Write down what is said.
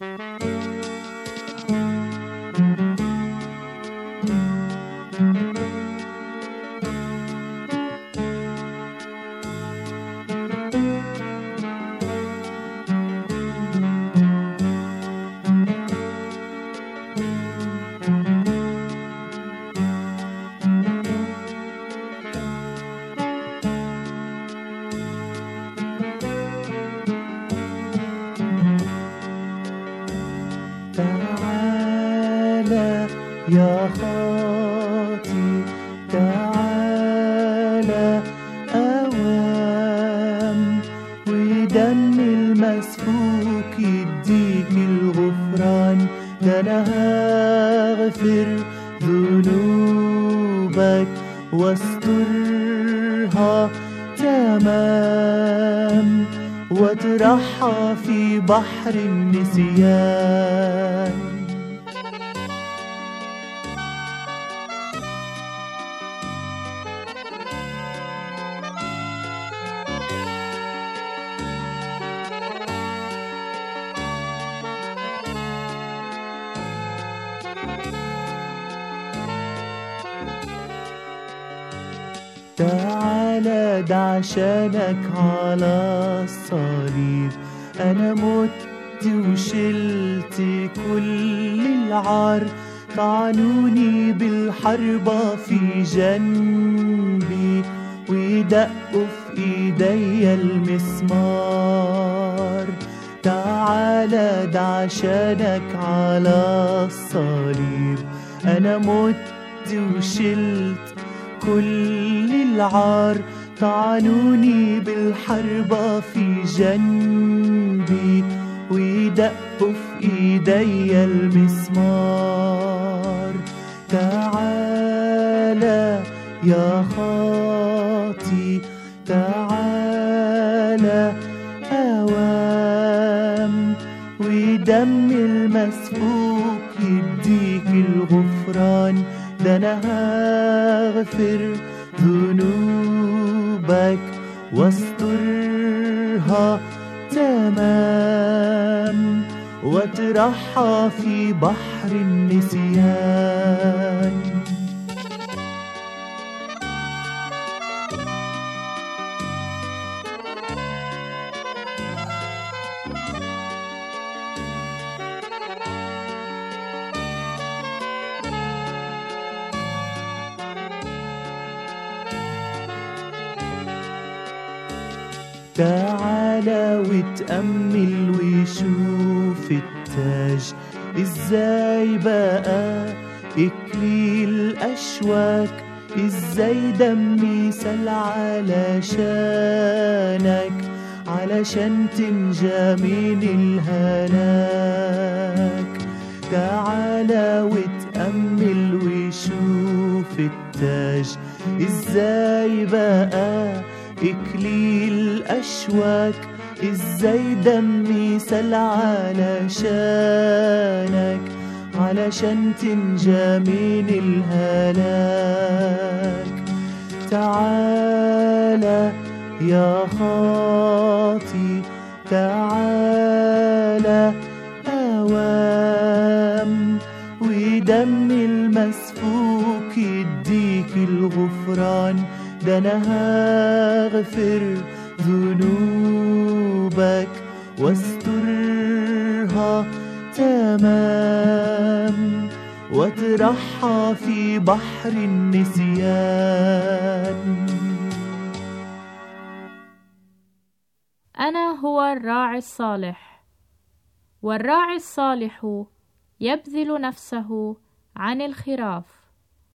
يا خاطي تعالى أوام ودم المسفوك يديك الغفران ده أنا هغفر ذنوبك واسترها تمام واطرحها في بحر النسيان تعالى ده عشانك على الصليب أنا مت وشلت كل العار طعنوني بالحربة في جنبي ويدقوا في ايديا المسمار تعالى ده عشانك على الصليب أنا مت وشلت كل العار طعنوني بالحربة في جنبي ويدقوا في ايديا المسمار تعالى يا خاطي تعالى أوام ودم المسفوك يديك الغفران ده أنا هغفر ذنوبك واسترها تمام واطرحها في بحر النسيان تعالى وتأمل وشوف التاج ازاي بقى اكليل اشواك ازاي دمي سل علشانك علشان تنجى من الهلاك تعالى وتأمل وشوف التاج ازاي بقى إكليل أشواك إزاي دمي سل علشانك علشان تنجى من الهلاك تعالى يا خاطي تعالى أوام ودم المسفوك يديك الغفران ده أنا هغفر ذنوبك واسترها تمام واطرحها في بحر النسيان أنا هو الراعي الصالح والراعي الصالح يبذل نفسه عن الخراف